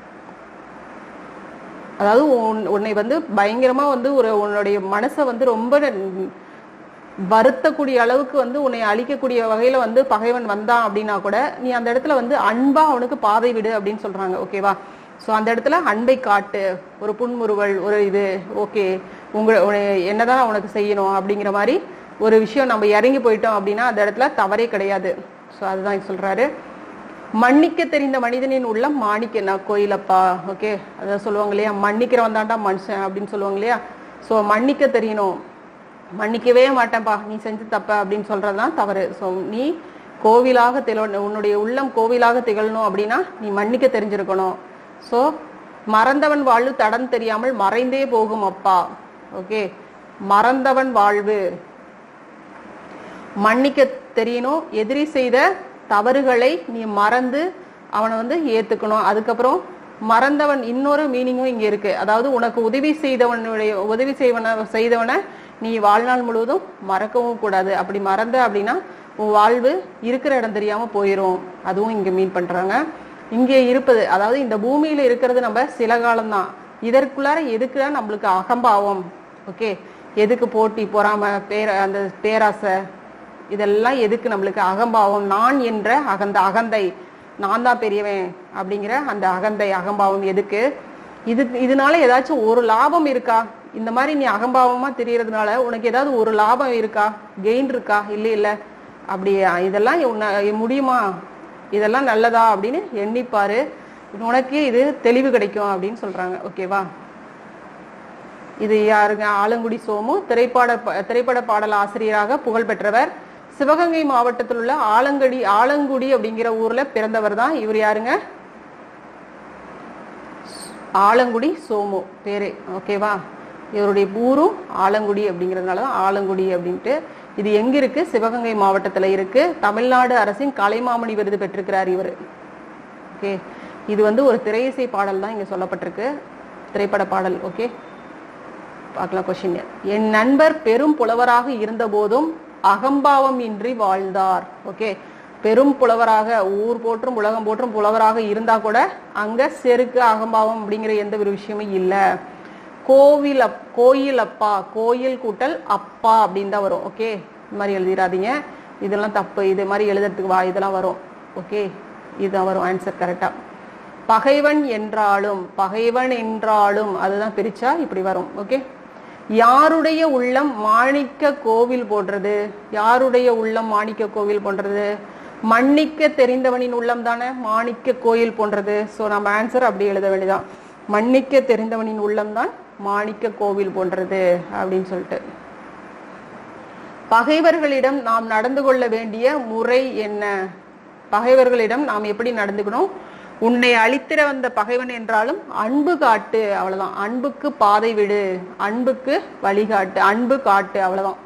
அதாவது உன்- உன்னை வந்து பயங்கரமா வந்து ஒரு உன்னுடைய மனசை வந்து ரொம்ப வருத்தக்கூடிய அளவுக்கு வந்து உன்னை அழிக்கக்கூடிய வகையில வந்து பகைவன் வந்தான் அப்படின்னா கூட நீ அந்த இடத்துல வந்து அன்பா அவனுக்கு பாதை விடு அப்படின்னு சொல்றாங்க ஓகேவா சோ அந்த இடத்துல அன்பை காட்டு ஒரு புன்முறுவல் ஒரு இது ஓகே உங்க உன்னை- என்னதான் உனக்கு செய்யணும் அப்படிங்கிற மாதிரி ஒரு விஷயம் நம்ம இறங்கி போயிட்டோம் அப்படின்னா அந்த இடத்துல தவறே கிடையாது சோ அதுதான் இங்க சொல்றாரு மன்னிக்க தெரிந்த மனிதனின் உள்ளம் மாணிக்க நான் கோயிலப்பா ஓகே அதான் சொல்லுவாங்க இல்லையா மன்னிக்கிறவன் தான்டா மனுஷன் அப்படின்னு சொல்லுவாங்க இல்லையா ஸோ மன்னிக்க தெரியணும் மன்னிக்கவே மாட்டேன்ப்பா நீ செஞ்ச தப்ப அப்படின்னு சொல்றதுதான் தவறு ஸோ நீ கோவிலாக திகழணும் உன்னுடைய உள்ளம் கோவிலாக திகழணும் அப்படின்னா நீ மன்னிக்க தெரிஞ்சிருக்கணும் ஸோ மறந்தவன் வாழ்வு தடம் தெரியாமல் மறைந்தே போகும் அப்பா ஓகே மறந்தவன் வாழ்வு மன்னிக்க தெரியணும் எதிரி செய்த தவறுகளை நீ மறந்து அவனை வந்து ஏத்துக்கணும் அதுக்கப்புறம் மறந்தவன் இன்னொரு மீனிங்கும் இங்க இருக்கு அதாவது உனக்கு உதவி செய்தவனுடைய உதவி செய்வன செய்தவனை நீ வாழ்நாள் முழுவதும் மறக்கவும் கூடாது அப்படி மறந்த அப்படின்னா உன் வாழ்வு இருக்கிற இடம் தெரியாம போயிரும் அதுவும் இங்க மீன் பண்றாங்க இங்கே இருப்பது அதாவது இந்த பூமியில இருக்கிறது நம்ம சில காலம்தான் இதற்குள்ளார எதுக்குடா நம்மளுக்கு அகம்பாவம் ஓகே எதுக்கு போட்டி பொறாம பேர அந்த பேராசை இதெல்லாம் எதுக்கு நம்மளுக்கு அகம்பாவம் நான் என்ற அகந்த அகந்தை நான் தான் பெரியவன் அப்படிங்கிற அந்த அகந்தை அகம்பாவம் எதுக்கு இது இதனால ஏதாச்சும் ஒரு லாபம் இருக்கா இந்த மாதிரி நீ அகம்பாவமா தெரியறதுனால உனக்கு ஏதாவது ஒரு லாபம் இருக்கா கெயின் இருக்கா இல்ல இல்ல அப்படி இதெல்லாம் உன்ன- முடியுமா இதெல்லாம் நல்லதா அப்படின்னு எண்ணிப்பாரு உனக்கே இது தெளிவு கிடைக்கும் அப்படின்னு சொல்றாங்க ஓகேவா இது யாருங்க ஆலங்குடி சோமு திரைப்பட ப- திரைப்பட பாடல் ஆசிரியராக புகழ் பெற்றவர் சிவகங்கை மாவட்டத்தில் உள்ள ஆலங்குடி ஆலங்குடி அப்படிங்கிற ஊர்ல பிறந்தவர் தான் இவர் யாருங்க ஆலங்குடி சோமு பேரு ஓகேவா இவருடைய ஊரும் ஆலங்குடி அப்படிங்கிறதுனால தான் ஆலங்குடி அப்படின்ட்டு இது எங்க இருக்கு சிவகங்கை மாவட்டத்துல இருக்கு தமிழ்நாடு அரசின் கலைமாமணி விருது பெற்றிருக்கிறார் இவர் ஓகே இது வந்து ஒரு திரையிசை பாடல் தான் இங்க சொல்லப்பட்டிருக்கு திரைப்பட பாடல் ஓகே பார்க்கலாம் கொஸ்டின் என் நண்பர் பெரும் புலவராக இருந்த போதும் அகம்பாவம் இன்றி வாழ்ந்தார் ஓகே பெரும் புலவராக ஊர் போற்றும் உலகம் போற்றும் புலவராக இருந்தா கூட அங்க செருக்கு அகம்பாவம் அப்படிங்கிற எந்த ஒரு விஷயமும் இல்லை கோவில் அப் கோயில் அப்பா கோயில் கூட்டல் அப்பா அப்படின்னு தான் வரும் ஓகே இந்த மாதிரி எழுதிடாதீங்க இதெல்லாம் தப்பு இது மாதிரி எழுதுறதுக்கு வா இதெல்லாம் வரும் ஓகே இதுதான் வரும் ஆன்சர் கரெக்டா பகைவன் என்றாலும் பகைவன் என்றாலும் அதுதான் பிரிச்சா இப்படி வரும் ஓகே யாருடைய உள்ளம் மாணிக்க கோவில் போன்றது யாருடைய உள்ளம் மாணிக்க கோவில் போன்றது மன்னிக்க தெரிந்தவனின் உள்ளம் தானே மாணிக்க கோயில் போன்றது ஸோ நம்ம ஆன்சர் அப்படி எழுத வேண்டியதான் மன்னிக்க தெரிந்தவனின் உள்ளம் தான் மாணிக்க கோவில் போன்றது அப்படின்னு சொல்லிட்டு பகைவர்களிடம் நாம் நடந்து கொள்ள வேண்டிய முறை என்ன பகைவர்களிடம் நாம் எப்படி நடந்துக்கணும் உன்னை அழித்திட வந்த பகைவன் என்றாலும் அன்பு காட்டு அவ்வளவுதான் அன்புக்கு பாதை விடு அன்புக்கு வழிகாட்டு அன்பு காட்டு அவ்வளவுதான்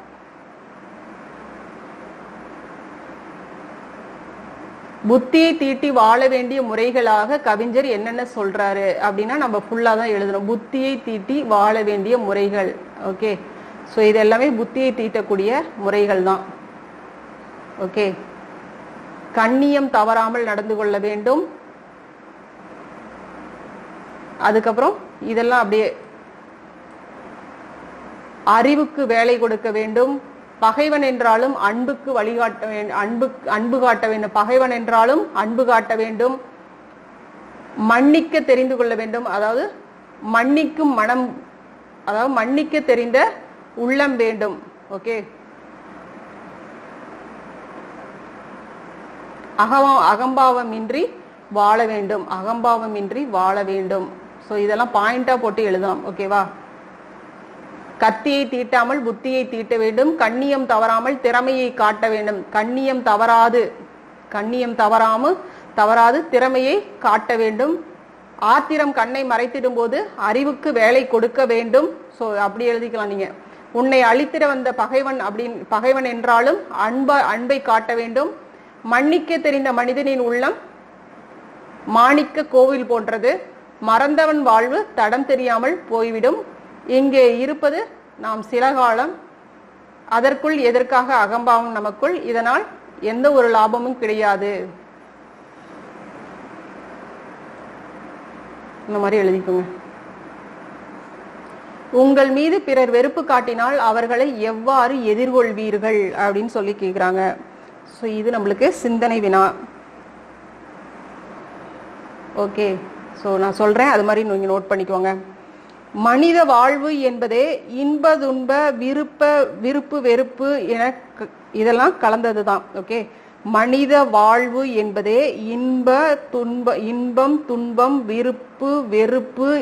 புத்தியை தீட்டி வாழ வேண்டிய முறைகளாக கவிஞர் என்னென்ன சொல்றாரு அப்படின்னா நம்ம ஃபுல்லா தான் எழுதணும் புத்தியை தீட்டி வாழ வேண்டிய முறைகள் ஓகே ஸோ இது எல்லாமே புத்தியை தீட்டக்கூடிய முறைகள் தான் ஓகே கண்ணியம் தவறாமல் நடந்து கொள்ள வேண்டும் அதுக்கப்புறம் இதெல்லாம் அப்படியே அறிவுக்கு வேலை கொடுக்க வேண்டும் பகைவன் என்றாலும் அன்புக்கு வழிகாட்ட வேண்டும் அன்பு அன்பு காட்ட வேண்டும் பகைவன் என்றாலும் அன்பு காட்ட வேண்டும் மன்னிக்க தெரிந்து கொள்ள வேண்டும் அதாவது மன்னிக்கும் மனம் அதாவது மன்னிக்க தெரிந்த உள்ளம் வேண்டும் ஓகே அகவம் அகம்பாவமின்றி வாழ வேண்டும் அகம்பாவமின்றி வாழ வேண்டும் ஸோ இதெல்லாம் பாயிண்டா போட்டு எழுதலாம் ஓகேவா கத்தியை தீட்டாமல் புத்தியை தீட்ட வேண்டும் கண்ணியம் தவறாமல் திறமையை காட்ட வேண்டும் கண்ணியம் தவறாது கண்ணியம் தவறாம தவறாது திறமையை காட்ட வேண்டும் ஆத்திரம் கண்ணை மறைத்திடும் போது அறிவுக்கு வேலை கொடுக்க வேண்டும் ஸோ அப்படி எழுதிக்கலாம் நீங்க உன்னை அழித்திட வந்த பகைவன் அப்படின்னு பகைவன் என்றாலும் அன்ப அன்பை காட்ட வேண்டும் மன்னிக்க தெரிந்த மனிதனின் உள்ளம் மாணிக்க கோவில் போன்றது மறந்தவன் வாழ்வு தடம் தெரியாமல் போய்விடும் இங்கே இருப்பது நாம் சில காலம் அதற்குள் எதற்காக அகம்பாவம் நமக்குள் இதனால் எந்த ஒரு லாபமும் கிடையாது இந்த மாதிரி எழுதிக்கோங்க உங்கள் மீது பிறர் வெறுப்பு காட்டினால் அவர்களை எவ்வாறு எதிர்கொள்வீர்கள் அப்படின்னு சொல்லி கேக்குறாங்க ஸோ இது நம்மளுக்கு சிந்தனை வினா ஓகே ஸோ நான் சொல்றேன் அது மாதிரி நீங்க நோட் பண்ணிக்கோங்க மனித வாழ்வு என்பதே இன்ப துன்ப விருப்ப விருப்பு வெறுப்பு என க- இதெல்லாம் கலந்தது தான் ஓகே மனித வாழ்வு என்பதே இன்ப துன்ப இன்பம் துன்பம் விருப்பு வெறுப்பு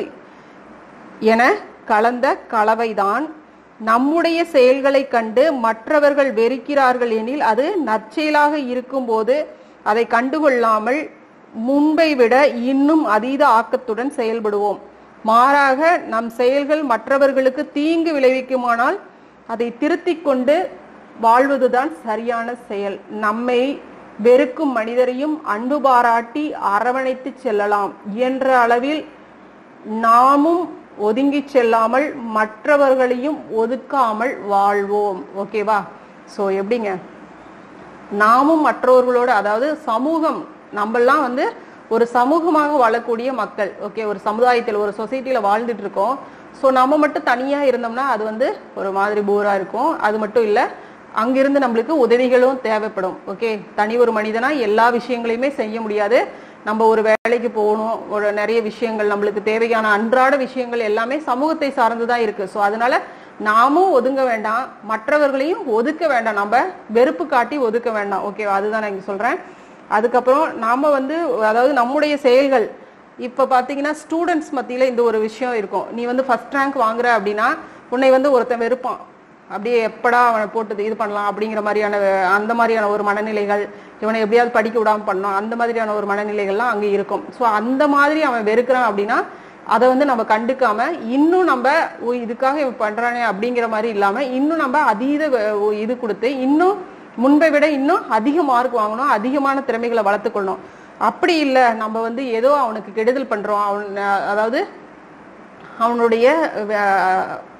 என கலந்த கலவைதான் நம்முடைய செயல்களை கண்டு மற்றவர்கள் வெறுக்கிறார்கள் எனில் அது நற்செயலாக இருக்கும்போது அதை கண்டுகொள்ளாமல் முன்பை விட இன்னும் அதீத ஆக்கத்துடன் செயல்படுவோம் மாறாக நம் செயல்கள் மற்றவர்களுக்கு தீங்கு விளைவிக்குமானால் அதை திருத்திக் கொண்டு வாழ்வதுதான் சரியான செயல் நம்மை வெறுக்கும் மனிதரையும் அன்பு பாராட்டி அரவணைத்து செல்லலாம் இயன்ற அளவில் நாமும் ஒதுங்கி செல்லாமல் மற்றவர்களையும் ஒதுக்காமல் வாழ்வோம் ஓகேவா சோ எப்படிங்க நாமும் மற்றவர்களோட அதாவது சமூகம் நம்மெல்லாம் வந்து ஒரு சமூகமாக வாழக்கூடிய மக்கள் ஓகே ஒரு சமுதாயத்தில் ஒரு சொசைட்டில வாழ்ந்துட்டு இருக்கோம் ஸோ நம்ம மட்டும் தனியா இருந்தோம்னா அது வந்து ஒரு மாதிரி போரா இருக்கும் அது மட்டும் இல்ல அங்கிருந்து நம்மளுக்கு உதவிகளும் தேவைப்படும் ஓகே தனி ஒரு மனிதனா எல்லா விஷயங்களையுமே செய்ய முடியாது நம்ம ஒரு வேலைக்கு போகணும் ஒரு நிறைய விஷயங்கள் நம்மளுக்கு தேவையான அன்றாட விஷயங்கள் எல்லாமே சமூகத்தை சார்ந்துதான் இருக்கு ஸோ அதனால நாமும் ஒதுங்க வேண்டாம் மற்றவர்களையும் ஒதுக்க வேண்டாம் நம்ம வெறுப்பு காட்டி ஒதுக்க வேண்டாம் ஓகேவா அதுதான் நான் இங்க சொல்றேன் அதுக்கப்புறம் நாம வந்து அதாவது நம்முடைய செயல்கள் இப்ப பாத்தீங்கன்னா ஸ்டூடெண்ட்ஸ் மத்தியில இந்த ஒரு விஷயம் இருக்கும் நீ வந்து ஃபர்ஸ்ட் ரேங்க் வாங்குற அப்படின்னா உன்னை வந்து ஒருத்தன் வெறுப்பான் அப்படியே எப்படா அவனை போட்டு இது பண்ணலாம் அப்படிங்கிற மாதிரியான அந்த மாதிரியான ஒரு மனநிலைகள் இவனை எப்படியாவது படிக்க விடாம பண்ணணும் அந்த மாதிரியான ஒரு மனநிலைகள்லாம் அங்க இருக்கும் ஸோ அந்த மாதிரி அவன் வெறுக்கிறான் அப்படின்னா அதை வந்து நம்ம கண்டுக்காம இன்னும் நம்ம ஓ, இதுக்காக இவன் பண்றானே அப்படிங்கிற மாதிரி இல்லாம இன்னும் நம்ம அதீத வ- ஓ, இது கொடுத்து இன்னும் முன்பை விட இன்னும் அதிக மார்க் வாங்கணும் அதிகமான திறமைகளை வளர்த்துக்கொள்ளணும் அப்படி இல்லை நம்ம வந்து ஏதோ அவனுக்கு கெடுதல் பண்றோம் அவன் அஹ், அதாவது அவனுடைய அஹ்,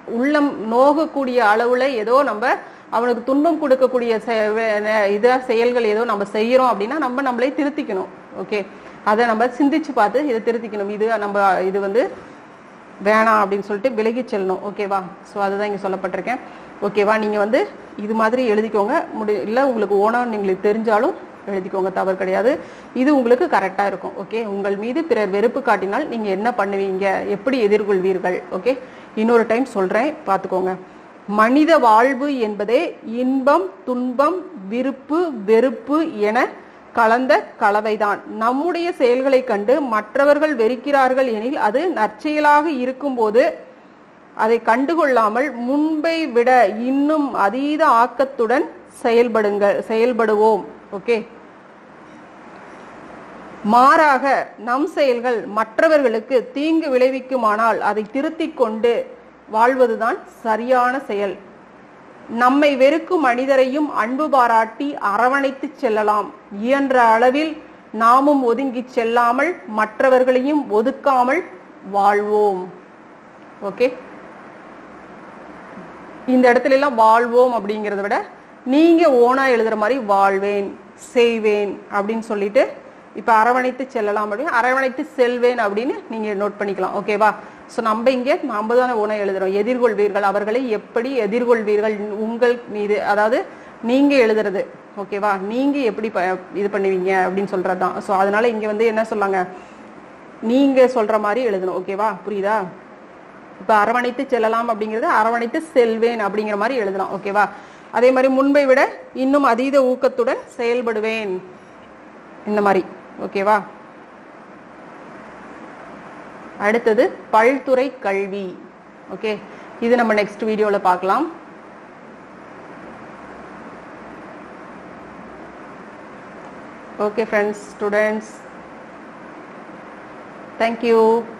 உள்ளம் நோகக்கூடிய அளவுல ஏதோ நம்ம அவனுக்கு துன்பம் கொடுக்கக்கூடிய செ- வே- ந- இதா செயல்கள் ஏதோ நம்ம செய்யறோம் அப்படின்னா நம்ம நம்மளே திருத்திக்கணும் ஓகே அதை நம்ம சிந்திச்சு பார்த்து இதை திருத்திக்கணும் இது நம்ம இது வந்து வேணாம் அப்படின்னு சொல்லிட்டு விலகி செல்லணும் ஓகேவா ஸோ அதுதான் இங்கே சொல்லப்பட்டிருக்கேன் ஓகேவா நீங்கள் வந்து இது மாதிரி எழுதிக்கோங்க முடி இல்லை உங்களுக்கு ஓனா உங்களுக்கு தெரிஞ்சாலும் எழுதிக்கோங்க தவறு கிடையாது இது உங்களுக்கு கரெக்டாக இருக்கும் ஓகே உங்கள் மீது பிறர் வெறுப்பு காட்டினால் நீங்கள் என்ன பண்ணுவீங்க எப்படி எதிர்கொள்வீர்கள் ஓகே இன்னொரு டைம் சொல்கிறேன் பார்த்துக்கோங்க மனித வாழ்வு என்பதே இன்பம் துன்பம் விருப்பு வெறுப்பு என கலந்த கலவைதான் நம்முடைய செயல்களை கண்டு மற்றவர்கள் வெறுக்கிறார்கள் எனில் அது நற்செயலாக இருக்கும்போது அதை கண்டுகொள்ளாமல் முன்பை விட இன்னும் அதீத ஆக்கத்துடன் செயல்படுங்க செயல்படுவோம் ஓகே மாறாக நம் செயல்கள் மற்றவர்களுக்கு தீங்கு விளைவிக்குமானால் அதை திருத்திக் கொண்டு வாழ்வதுதான் சரியான செயல் நம்மை வெறுக்கும் மனிதரையும் அன்பு பாராட்டி அரவணைத்து செல்லலாம் இயன்ற அளவில் நாமும் ஒதுங்கிச் செல்லாமல் மற்றவர்களையும் ஒதுக்காமல் வாழ்வோம் ஓகே இந்த இடத்துல எல்லாம் வாழ்வோம் அப்படிங்கிறத விட நீங்க ஓனா எழுதுற மாதிரி வாழ்வேன் செய்வேன் அப்படின்னு சொல்லிட்டு இப்ப அரவணைத்து செல்லலாம் அப்படின்னு அரவணைத்து செல்வேன் அப்படின்னு நீங்க நோட் பண்ணிக்கலாம் ஓகேவா சோ நம்ம இங்க நம்ம தானே ஓனா எழுதுறோம் எதிர்கொள்வீர்கள் அவர்களை எப்படி எதிர்கொள்வீர்கள் உங்கள் மீது அதாவது நீங்க எழுதுறது ஓகேவா நீங்க எப்படி ப- இது பண்ணுவீங்க அப்படின்னு சொல்றதுதான் சோ அதனால இங்க வந்து என்ன சொல்லாங்க நீங்க சொல்ற மாதிரி எழுதணும் ஓகேவா புரியுதா இப்ப அரவணைத்து செல்லலாம் அப்படிங்கிறது அரவணைத்து செல்வேன் அப்படிங்கிற மாதிரி எழுதலாம் ஓகேவா அதே மாதிரி முன்பை விட இன்னும் அதீத ஊக்கத்துடன் செயல்படுவேன் இந்த மாதிரி ஓகேவா அடுத்தது பல்துறை கல்வி ஓகே இது நம்ம நெக்ஸ்ட் வீடியோல பார்க்கலாம் ஓகே ஃப்ரெண்ட்ஸ் ஸ்டூடெண்ட்ஸ் தேங்க்யூ